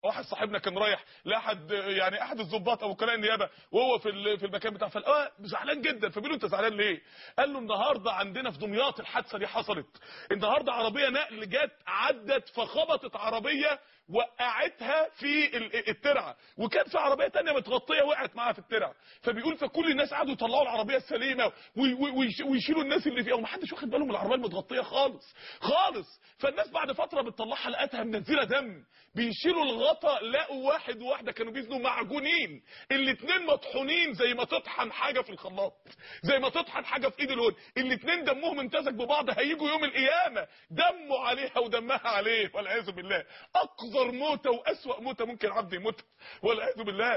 واحد صاحبنا كان رايح لاحد يعني احد الضباط او وكلاء النيابه وهو في ال- في المكان بتاعه فلقاه زعلان جدا فبيقول له انت زعلان ليه قال له النهارده عندنا في دمياط الحادثه دي حصلت النهارده عربيه نقل جت عدت فخبطت عربيه وقعتها في ال- الترعه وكان في عربيه تانية متغطيه وقعت معاها في الترعه فبيقول فكل الناس قعدوا يطلعوا العربيه السليمه وي- وي- ويش- ويشيلوا الناس اللي فيها ومحدش واخد باله من العربيه المتغطيه خالص خالص فالناس بعد فتره بتطلعها لقتها منزله دم بيشيلوا الغطا لقوا واحد وواحده كانوا بيزنوا معجونين الاتنين مطحونين زي ما تطحن حاجه في الخلاط زي ما تطحن حاجه في ايد الهون الاتنين دمهم امتزج ببعض هيجوا يوم القيامه دمه عليها ودمها عليه والعياذ بالله اقذر موته واسوا موته ممكن عبد يموتها والعياذ بالله